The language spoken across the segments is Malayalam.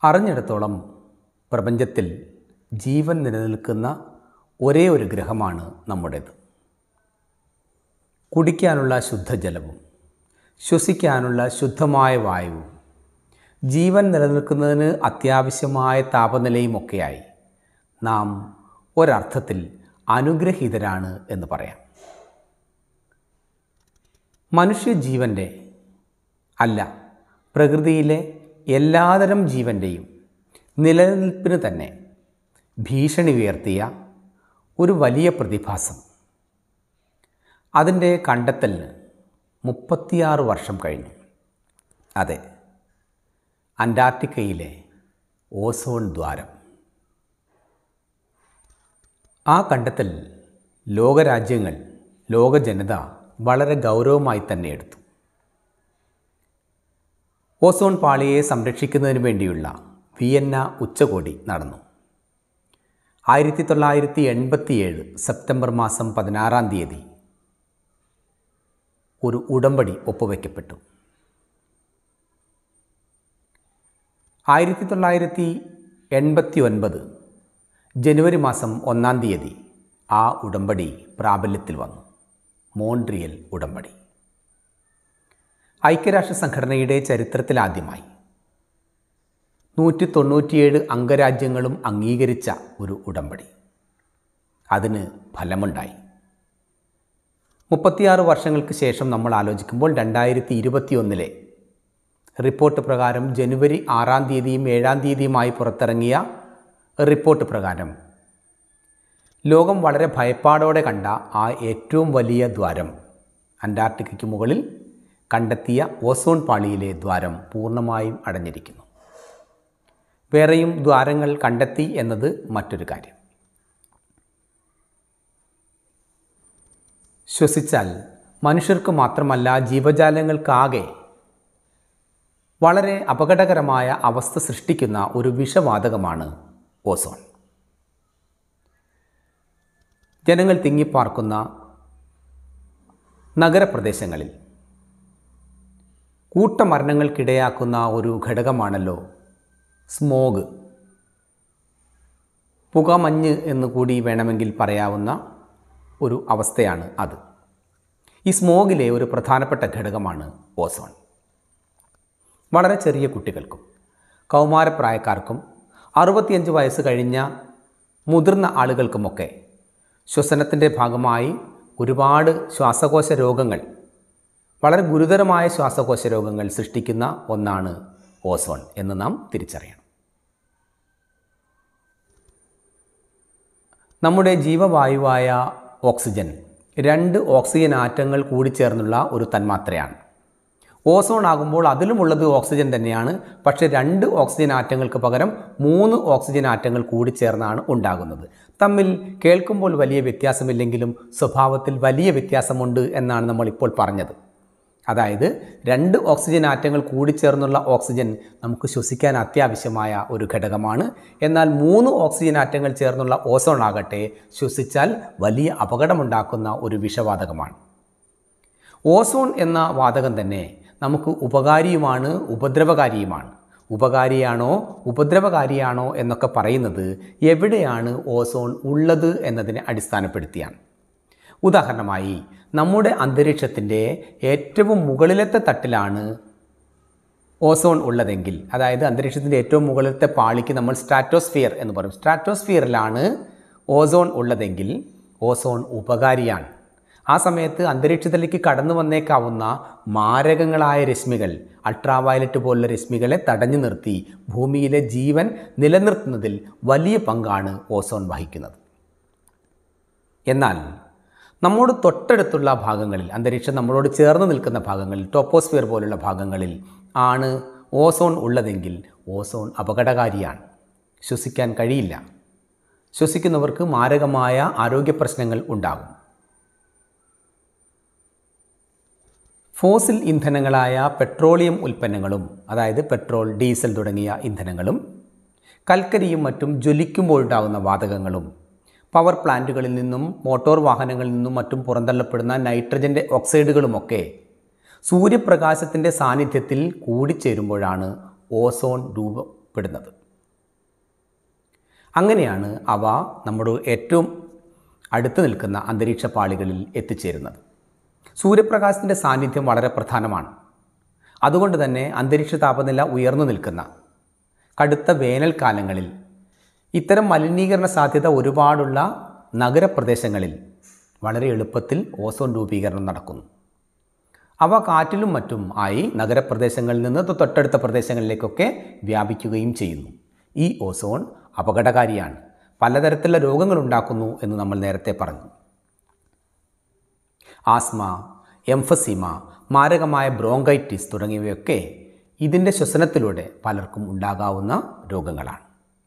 അറിഞ്ഞിടത്തോളം പ്രപഞ്ചത്തിൽ ജീവൻ നിലനിൽക്കുന്ന ഒരേ ഒരു ഗ്രഹമാണ് നമ്മുടേത് കുടിക്കാനുള്ള ശുദ്ധജലവും ശ്വസിക്കാനുള്ള ശുദ്ധമായ വായുവും ജീവൻ നിലനിൽക്കുന്നതിന് അത്യാവശ്യമായ താപനിലയുമൊക്കെയായി നാം ഒരർത്ഥത്തിൽ അനുഗ്രഹീതരാണ് എന്ന് പറയാം മനുഷ്യജീവൻ്റെ അല്ല പ്രകൃതിയിലെ എല്ലാതരം ജീവൻ്റെയും നിലനിൽപ്പിന് തന്നെ ഭീഷണി ഉയർത്തിയ ഒരു വലിയ പ്രതിഭാസം അതിൻ്റെ കണ്ടെത്തലിന് മുപ്പത്തിയാറ് വർഷം കഴിഞ്ഞു അതെ അന്റാർട്ടിക്കയിലെ ഓസോൺ ദ്വാരം ആ കണ്ടെത്തൽ ലോകരാജ്യങ്ങൾ ലോക ജനത വളരെ ഗൗരവമായി തന്നെ എടുത്തു ഓസോൺ പാളിയെ സംരക്ഷിക്കുന്നതിന് വേണ്ടിയുള്ള വിയന്ന ഉച്ചകോടി നടന്നു ആയിരത്തി തൊള്ളായിരത്തി എൺപത്തിയേഴ് സെപ്റ്റംബർ മാസം പതിനാറാം തീയതി ഒരു ഉടമ്പടി ഒപ്പുവെക്കപ്പെട്ടു ആയിരത്തി തൊള്ളായിരത്തി എൺപത്തി ഒൻപത് ജനുവരി മാസം ഒന്നാം തീയതി ആ ഉടമ്പടി പ്രാബല്യത്തിൽ വന്നു മോൺട്രിയൽ ഉടമ്പടി ഐക്യരാഷ്ട്ര സംഘടനയുടെ ചരിത്രത്തിലാദ്യമായി നൂറ്റി തൊണ്ണൂറ്റിയേഴ് അംഗരാജ്യങ്ങളും അംഗീകരിച്ച ഒരു ഉടമ്പടി അതിന് ഫലമുണ്ടായി മുപ്പത്തിയാറ് വർഷങ്ങൾക്ക് ശേഷം നമ്മൾ ആലോചിക്കുമ്പോൾ രണ്ടായിരത്തി ഇരുപത്തിയൊന്നിലെ റിപ്പോർട്ട് പ്രകാരം ജനുവരി ആറാം തീയതിയും ഏഴാം തീയതിയുമായി പുറത്തിറങ്ങിയ റിപ്പോർട്ട് പ്രകാരം ലോകം വളരെ ഭയപ്പാടോടെ കണ്ട ആ ഏറ്റവും വലിയ ദ്വാരം അന്റാർട്ടിക്കയ്ക്ക് മുകളിൽ കണ്ടെത്തിയ ഓസോൺ പാളിയിലെ ദ്വാരം പൂർണ്ണമായും അടഞ്ഞിരിക്കുന്നു വേറെയും ദ്വാരങ്ങൾ കണ്ടെത്തി എന്നത് മറ്റൊരു കാര്യം ശ്വസിച്ചാൽ മനുഷ്യർക്ക് മാത്രമല്ല ജീവജാലങ്ങൾക്കാകെ വളരെ അപകടകരമായ അവസ്ഥ സൃഷ്ടിക്കുന്ന ഒരു വിഷവാതകമാണ് ഓസോൺ ജനങ്ങൾ തിങ്ങിപ്പാർക്കുന്ന നഗരപ്രദേശങ്ങളിൽ കൂട്ടമരണങ്ങൾക്കിടയാക്കുന്ന ഒരു ഘടകമാണല്ലോ സ്മോഗ് പുകമഞ്ഞ് എന്ന് കൂടി വേണമെങ്കിൽ പറയാവുന്ന ഒരു അവസ്ഥയാണ് അത് ഈ സ്മോഗിലെ ഒരു പ്രധാനപ്പെട്ട ഘടകമാണ് ഓസോൺ വളരെ ചെറിയ കുട്ടികൾക്കും കൗമാരപ്രായക്കാർക്കും അറുപത്തിയഞ്ച് വയസ്സ് കഴിഞ്ഞ മുതിർന്ന ആളുകൾക്കുമൊക്കെ ശ്വസനത്തിൻ്റെ ഭാഗമായി ഒരുപാട് ശ്വാസകോശ രോഗങ്ങൾ വളരെ ഗുരുതരമായ ശ്വാസകോശ രോഗങ്ങൾ സൃഷ്ടിക്കുന്ന ഒന്നാണ് ഓസോൺ എന്ന് നാം തിരിച്ചറിയണം നമ്മുടെ ജീവവായുവായ ഓക്സിജൻ രണ്ട് ഓക്സിജൻ ആറ്റങ്ങൾ കൂടിച്ചേർന്നുള്ള ഒരു തന്മാത്രയാണ് ഓസോൺ ആകുമ്പോൾ അതിലുമുള്ളത് ഓക്സിജൻ തന്നെയാണ് പക്ഷേ രണ്ട് ഓക്സിജൻ ആറ്റങ്ങൾക്ക് പകരം മൂന്ന് ഓക്സിജൻ ആറ്റങ്ങൾ കൂടിച്ചേർന്നാണ് ഉണ്ടാകുന്നത് തമ്മിൽ കേൾക്കുമ്പോൾ വലിയ വ്യത്യാസമില്ലെങ്കിലും സ്വഭാവത്തിൽ വലിയ വ്യത്യാസമുണ്ട് എന്നാണ് നമ്മൾ ഇപ്പോൾ പറഞ്ഞത് അതായത് രണ്ട് ഓക്സിജൻ ആറ്റങ്ങൾ കൂടിച്ചേർന്നുള്ള ഓക്സിജൻ നമുക്ക് ശ്വസിക്കാൻ അത്യാവശ്യമായ ഒരു ഘടകമാണ് എന്നാൽ മൂന്ന് ഓക്സിജൻ ആറ്റങ്ങൾ ചേർന്നുള്ള ഓസോൺ ആകട്ടെ ശ്വസിച്ചാൽ വലിയ അപകടമുണ്ടാക്കുന്ന ഒരു വിഷവാതകമാണ് ഓസോൺ എന്ന വാതകം തന്നെ നമുക്ക് ഉപകാരിയുമാണ് ഉപദ്രവകാരിയുമാണ് ഉപകാരിയാണോ ഉപദ്രവകാരിയാണോ എന്നൊക്കെ പറയുന്നത് എവിടെയാണ് ഓസോൺ ഉള്ളത് എന്നതിനെ അടിസ്ഥാനപ്പെടുത്തിയാണ് ഉദാഹരണമായി നമ്മുടെ അന്തരീക്ഷത്തിൻ്റെ ഏറ്റവും മുകളിലത്തെ തട്ടിലാണ് ഓസോൺ ഉള്ളതെങ്കിൽ അതായത് അന്തരീക്ഷത്തിൻ്റെ ഏറ്റവും മുകളിലത്തെ പാളിക്ക് നമ്മൾ സ്ട്രാറ്റോസ്ഫിയർ എന്ന് പറയും സ്ട്രാറ്റോസ്ഫിയറിലാണ് ഓസോൺ ഉള്ളതെങ്കിൽ ഓസോൺ ഉപകാരിയാണ് ആ സമയത്ത് അന്തരീക്ഷത്തിലേക്ക് കടന്നു വന്നേക്കാവുന്ന മാരകങ്ങളായ രശ്മികൾ അൾട്രാവയലറ്റ് പോലുള്ള രശ്മികളെ തടഞ്ഞു നിർത്തി ഭൂമിയിലെ ജീവൻ നിലനിർത്തുന്നതിൽ വലിയ പങ്കാണ് ഓസോൺ വഹിക്കുന്നത് എന്നാൽ നമ്മോട് തൊട്ടടുത്തുള്ള ഭാഗങ്ങളിൽ അന്തരീക്ഷം നമ്മളോട് ചേർന്ന് നിൽക്കുന്ന ഭാഗങ്ങളിൽ ടോപ്പോസ്ഫിയർ പോലുള്ള ഭാഗങ്ങളിൽ ആണ് ഓസോൺ ഉള്ളതെങ്കിൽ ഓസോൺ അപകടകാരിയാണ് ശ്വസിക്കാൻ കഴിയില്ല ശ്വസിക്കുന്നവർക്ക് മാരകമായ ആരോഗ്യ പ്രശ്നങ്ങൾ ഉണ്ടാകും ഫോസിൽ ഇന്ധനങ്ങളായ പെട്രോളിയം ഉൽപ്പന്നങ്ങളും അതായത് പെട്രോൾ ഡീസൽ തുടങ്ങിയ ഇന്ധനങ്ങളും കൽക്കരിയും മറ്റും ജ്വലിക്കുമ്പോഴുണ്ടാകുന്ന വാതകങ്ങളും പവർ പ്ലാന്റുകളിൽ നിന്നും മോട്ടോർ വാഹനങ്ങളിൽ നിന്നും മറ്റും പുറന്തള്ളപ്പെടുന്ന നൈട്രജൻ്റെ ഓക്സൈഡുകളുമൊക്കെ സൂര്യപ്രകാശത്തിൻ്റെ സാന്നിധ്യത്തിൽ കൂടിച്ചേരുമ്പോഴാണ് ഓസോൺ രൂപ പെടുന്നത് അങ്ങനെയാണ് അവ നമ്മുടെ ഏറ്റവും അടുത്ത് നിൽക്കുന്ന അന്തരീക്ഷ പാളികളിൽ എത്തിച്ചേരുന്നത് സൂര്യപ്രകാശത്തിൻ്റെ സാന്നിധ്യം വളരെ പ്രധാനമാണ് അതുകൊണ്ട് തന്നെ അന്തരീക്ഷ താപനില ഉയർന്നു നിൽക്കുന്ന കടുത്ത വേനൽക്കാലങ്ങളിൽ ഇത്തരം മലിനീകരണ സാധ്യത ഒരുപാടുള്ള നഗരപ്രദേശങ്ങളിൽ വളരെ എളുപ്പത്തിൽ ഓസോൺ രൂപീകരണം നടക്കുന്നു അവ കാറ്റിലും മറ്റും ആയി നഗരപ്രദേശങ്ങളിൽ നിന്ന് തൊട്ടടുത്ത പ്രദേശങ്ങളിലേക്കൊക്കെ വ്യാപിക്കുകയും ചെയ്യുന്നു ഈ ഓസോൺ അപകടകാരിയാണ് പലതരത്തിലുള്ള രോഗങ്ങൾ ഉണ്ടാക്കുന്നു എന്ന് നമ്മൾ നേരത്തെ പറഞ്ഞു ആസ്മ എംഫസീമ മാരകമായ ബ്രോങ്കൈറ്റിസ് തുടങ്ങിയവയൊക്കെ ഇതിൻ്റെ ശ്വസനത്തിലൂടെ പലർക്കും ഉണ്ടാകാവുന്ന രോഗങ്ങളാണ്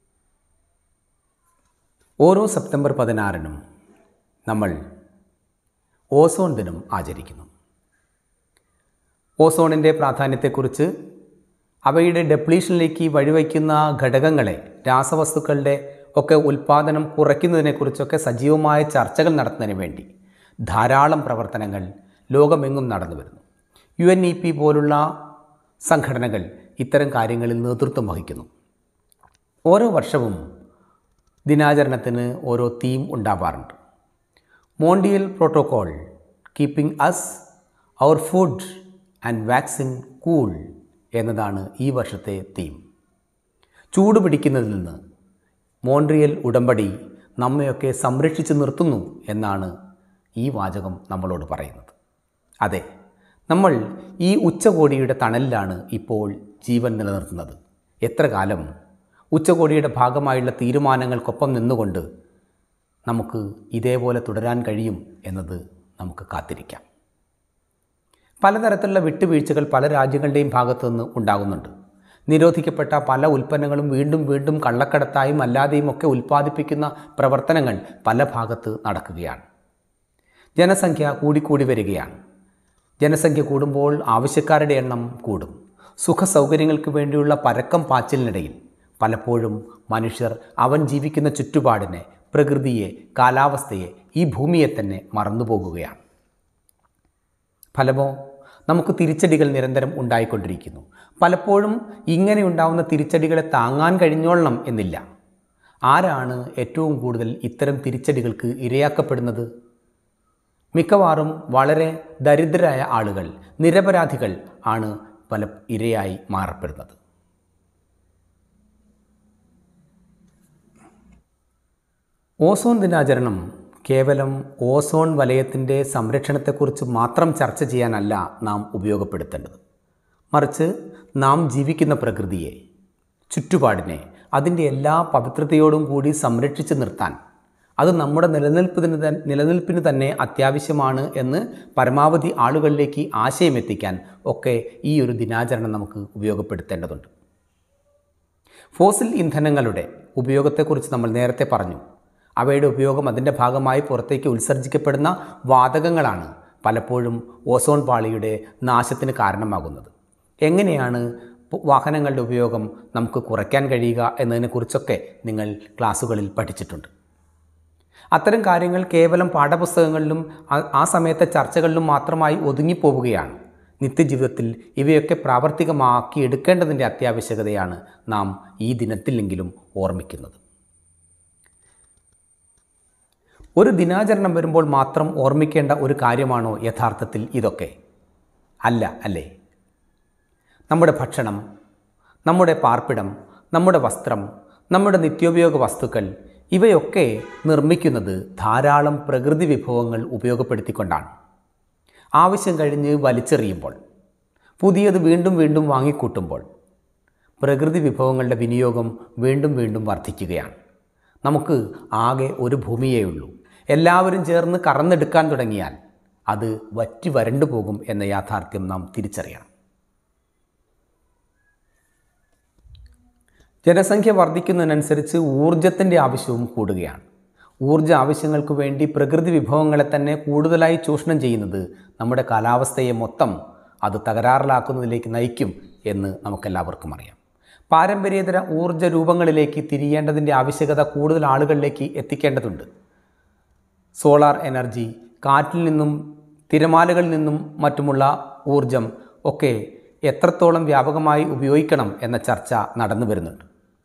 ഓരോ സെപ്റ്റംബർ പതിനാറിനും നമ്മൾ ഓസോൺ ദിനം ആചരിക്കുന്നു ഓസോണിൻ്റെ പ്രാധാന്യത്തെക്കുറിച്ച് അവയുടെ ഡെപ്ലീഷനിലേക്ക് വഴിവയ്ക്കുന്ന ഘടകങ്ങളെ രാസവസ്തുക്കളുടെ ഒക്കെ ഉൽപ്പാദനം കുറയ്ക്കുന്നതിനെക്കുറിച്ചൊക്കെ സജീവമായ ചർച്ചകൾ നടത്തുന്നതിന് വേണ്ടി ധാരാളം പ്രവർത്തനങ്ങൾ ലോകമെങ്ങും നടന്നു വരുന്നു യു എൻ ഇ പി പോലുള്ള സംഘടനകൾ ഇത്തരം കാര്യങ്ങളിൽ നേതൃത്വം വഹിക്കുന്നു ഓരോ വർഷവും ദിനാചരണത്തിന് ഓരോ തീം ഉണ്ടാവാറുണ്ട് Montreal protocol keeping us our food and vaccine cool എന്നതാണ് ഈ വർഷത്തെ തീം ചൂട് പിടിക്കുന്നതിൽ നിന്ന് മോൺട്രിയൽ ഉടമ്പടി നമ്മയൊക്കെ സംരക്ഷിച്ചു നിർത്തുന്നു എന്നാണ് ഈ വാചകം നമ്മളോട് പറയുന്നത് അതെ നമ്മൾ ഈ ഉച്ചകോടിയുടെ തണലിലാണ് ഇപ്പോൾ ജീവൻ നിലനിർത്തുന്നത് എത്ര കാലം ഉച്ചകോടിയുടെ ഭാഗമായുള്ള തീരുമാനങ്ങൾക്കൊപ്പം നിന്നുകൊണ്ട് നമുക്ക് ഇതേപോലെ തുടരാൻ കഴിയും എന്നത് നമുക്ക് കാത്തിരിക്കാം പലതരത്തിലുള്ള വിട്ടുവീഴ്ചകൾ പല രാജ്യങ്ങളുടെയും ഭാഗത്തു നിന്ന് ഉണ്ടാകുന്നുണ്ട് നിരോധിക്കപ്പെട്ട പല ഉൽപ്പന്നങ്ങളും വീണ്ടും വീണ്ടും കള്ളക്കടത്തായും അല്ലാതെയും ഒക്കെ ഉൽപ്പാദിപ്പിക്കുന്ന പ്രവർത്തനങ്ങൾ പല ഭാഗത്ത് നടക്കുകയാണ് ജനസംഖ്യ കൂടിക്കൂടി വരികയാണ് ജനസംഖ്യ കൂടുമ്പോൾ ആവശ്യക്കാരുടെ എണ്ണം കൂടും സുഖ സൗകര്യങ്ങൾക്ക് വേണ്ടിയുള്ള പരക്കം പാച്ചിലിനിടയിൽ പലപ്പോഴും മനുഷ്യർ അവൻ ജീവിക്കുന്ന ചുറ്റുപാടിനെ പ്രകൃതിയെ കാലാവസ്ഥയെ ഈ ഭൂമിയെ തന്നെ മറന്നുപോകുകയാണ് ഫലമോ നമുക്ക് തിരിച്ചടികൾ നിരന്തരം ഉണ്ടായിക്കൊണ്ടിരിക്കുന്നു പലപ്പോഴും ഇങ്ങനെ ഉണ്ടാവുന്ന തിരിച്ചടികളെ താങ്ങാൻ കഴിഞ്ഞോളണം എന്നില്ല ആരാണ് ഏറ്റവും കൂടുതൽ ഇത്തരം തിരിച്ചടികൾക്ക് ഇരയാക്കപ്പെടുന്നത് മിക്കവാറും വളരെ ദരിദ്രരായ ആളുകൾ നിരപരാധികൾ ആണ് പല ഇരയായി മാറപ്പെടുന്നത് ഓസോൺ ദിനാചരണം കേവലം ഓസോൺ വലയത്തിൻ്റെ സംരക്ഷണത്തെക്കുറിച്ച് മാത്രം ചർച്ച ചെയ്യാനല്ല നാം ഉപയോഗപ്പെടുത്തേണ്ടത് മറിച്ച് നാം ജീവിക്കുന്ന പ്രകൃതിയെ ചുറ്റുപാടിനെ അതിൻ്റെ എല്ലാ പവിത്രതയോടും കൂടി സംരക്ഷിച്ച് നിർത്താൻ അത് നമ്മുടെ നിലനിൽപ്പിന് തൻ- നിലനിൽപ്പിന് തന്നെ അത്യാവശ്യമാണ് എന്ന് പരമാവധി ആളുകളിലേക്ക് ആശയം എത്തിക്കാൻ ഒക്കെ ഈ ഒരു ദിനാചരണം നമുക്ക് ഉപയോഗപ്പെടുത്തേണ്ടതുണ്ട് ഫോസിൽ ഇന്ധനങ്ങളുടെ ഉപയോഗത്തെക്കുറിച്ച് നമ്മൾ നേരത്തെ പറഞ്ഞു അവയുടെ ഉപയോഗം അതിൻ്റെ ഭാഗമായി പുറത്തേക്ക് ഉത്സർജിക്കപ്പെടുന്ന വാതകങ്ങളാണ് പലപ്പോഴും ഓസോൺ പാളിയുടെ നാശത്തിന് കാരണമാകുന്നത് എങ്ങനെയാണ് പ് വാഹനങ്ങളുടെ ഉപയോഗം നമുക്ക് കുറയ്ക്കാൻ കഴിയുക എന്നതിനെക്കുറിച്ചൊക്കെ നിങ്ങൾ ക്ലാസ്സുകളിൽ പഠിച്ചിട്ടുണ്ട് അത്തരം കാര്യങ്ങൾ കേവലം പാഠപുസ്തകങ്ങളിലും ആ- ആ സമയത്തെ ചർച്ചകളിലും മാത്രമായി ഒതുങ്ങിപ്പോവുകയാണ് നിത്യജീവിതത്തിൽ ഇവയൊക്കെ പ്രാവർത്തികമാക്കി എടുക്കേണ്ടതിൻ്റെ അത്യാവശ്യകതയാണ് നാം ഈ ദിനത്തിലെങ്കിലും ഓർമ്മിക്കുന്നത് ഒരു ദിനാചരണം വരുമ്പോൾ മാത്രം ഓർമ്മിക്കേണ്ട ഒരു കാര്യമാണോ യഥാർത്ഥത്തിൽ ഇതൊക്കെ അല്ല അല്ലേ നമ്മുടെ ഭക്ഷണം നമ്മുടെ പാർപ്പിടം നമ്മുടെ വസ്ത്രം നമ്മുടെ നിത്യോപയോഗ വസ്തുക്കൾ ഇവയൊക്കെ നിർമ്മിക്കുന്നത് ധാരാളം പ്രകൃതി വിഭവങ്ങൾ ഉപയോഗപ്പെടുത്തിക്കൊണ്ടാണ് ആവശ്യം കഴിഞ്ഞ് വലിച്ചെറിയുമ്പോൾ പുതിയത് വീണ്ടും വീണ്ടും വാങ്ങിക്കൂട്ടുമ്പോൾ പ്രകൃതി വിഭവങ്ങളുടെ വിനിയോഗം വീണ്ടും വീണ്ടും വർദ്ധിക്കുകയാണ് നമുക്ക് ആകെ ഒരു ഭൂമിയേ ഉള്ളൂ എല്ലാവരും ചേർന്ന് കറന്നെടുക്കാൻ തുടങ്ങിയാൽ അത് വറ്റി വരണ്ടു പോകും എന്ന യാഥാർത്ഥ്യം നാം തിരിച്ചറിയണം ജനസംഖ്യ വർദ്ധിക്കുന്നതിനനുസരിച്ച് ഊർജത്തിൻ്റെ ആവശ്യവും കൂടുകയാണ് ഊർജ ആവശ്യങ്ങൾക്ക് വേണ്ടി പ്രകൃതി വിഭവങ്ങളെ തന്നെ കൂടുതലായി ചൂഷണം ചെയ്യുന്നത് നമ്മുടെ കാലാവസ്ഥയെ മൊത്തം അത് തകരാറിലാക്കുന്നതിലേക്ക് നയിക്കും എന്ന് നമുക്കെല്ലാവർക്കും അറിയാം പാരമ്പര്യേതര ഊർജ രൂപങ്ങളിലേക്ക് തിരിയേണ്ടതിൻ്റെ ആവശ്യകത കൂടുതൽ ആളുകളിലേക്ക് എത്തിക്കേണ്ടതുണ്ട് സോളാർ എനർജി കാറ്റിൽ നിന്നും തിരമാലകളിൽ നിന്നും മറ്റുമുള്ള ഊർജം ഒക്കെ എത്രത്തോളം വ്യാപകമായി ഉപയോഗിക്കണം എന്ന ചർച്ച നടന്നു വരുന്നുണ്ട്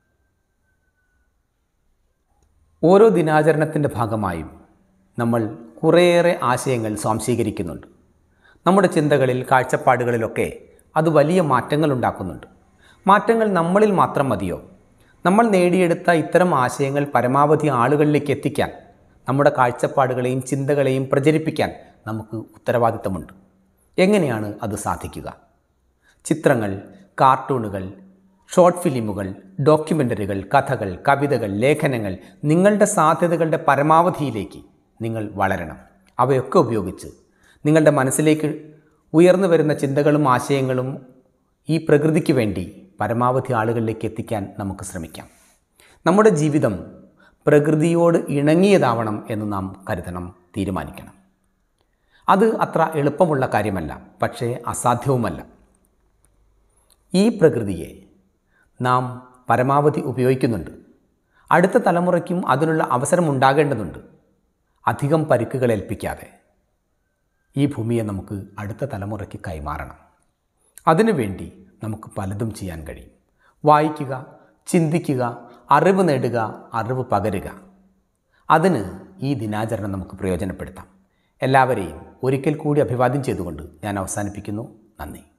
ഓരോ ദിനാചരണത്തിൻ്റെ ഭാഗമായും നമ്മൾ കുറേയേറെ ആശയങ്ങൾ സ്വാംശീകരിക്കുന്നുണ്ട് നമ്മുടെ ചിന്തകളിൽ കാഴ്ചപ്പാടുകളിലൊക്കെ അത് വലിയ മാറ്റങ്ങൾ ഉണ്ടാക്കുന്നുണ്ട് മാറ്റങ്ങൾ നമ്മളിൽ മാത്രം മതിയോ നമ്മൾ നേടിയെടുത്ത ഇത്തരം ആശയങ്ങൾ പരമാവധി ആളുകളിലേക്ക് എത്തിക്കാൻ നമ്മുടെ കാഴ്ചപ്പാടുകളെയും ചിന്തകളെയും പ്രചരിപ്പിക്കാൻ നമുക്ക് ഉത്തരവാദിത്തമുണ്ട് എങ്ങനെയാണ് അത് സാധിക്കുക ചിത്രങ്ങൾ കാർട്ടൂണുകൾ ഷോർട്ട് ഫിലിമുകൾ ഡോക്യുമെൻ്ററികൾ കഥകൾ കവിതകൾ ലേഖനങ്ങൾ നിങ്ങളുടെ സാധ്യതകളുടെ പരമാവധിയിലേക്ക് നിങ്ങൾ വളരണം അവയൊക്കെ ഉപയോഗിച്ച് നിങ്ങളുടെ മനസ്സിലേക്ക് ഉയർന്നു വരുന്ന ചിന്തകളും ആശയങ്ങളും ഈ പ്രകൃതിക്ക് വേണ്ടി പരമാവധി ആളുകളിലേക്ക് എത്തിക്കാൻ നമുക്ക് ശ്രമിക്കാം നമ്മുടെ ജീവിതം പ്രകൃതിയോട് ഇണങ്ങിയതാവണം എന്ന് നാം കരുതണം തീരുമാനിക്കണം അത് അത്ര എളുപ്പമുള്ള കാര്യമല്ല പക്ഷേ അസാധ്യവുമല്ല ഈ പ്രകൃതിയെ നാം പരമാവധി ഉപയോഗിക്കുന്നുണ്ട് അടുത്ത തലമുറയ്ക്കും അതിനുള്ള അവസരം ഉണ്ടാകേണ്ടതുണ്ട് അധികം പരിക്കുകൾ ഏൽപ്പിക്കാതെ ഈ ഭൂമിയെ നമുക്ക് അടുത്ത തലമുറയ്ക്ക് കൈമാറണം അതിനുവേണ്ടി നമുക്ക് പലതും ചെയ്യാൻ കഴിയും വായിക്കുക ചിന്തിക്കുക അറിവ് നേടുക അറിവ് പകരുക അതിന് ഈ ദിനാചരണം നമുക്ക് പ്രയോജനപ്പെടുത്താം എല്ലാവരെയും ഒരിക്കൽ കൂടി അഭിവാദ്യം ചെയ്തുകൊണ്ട് ഞാൻ അവസാനിപ്പിക്കുന്നു നന്ദി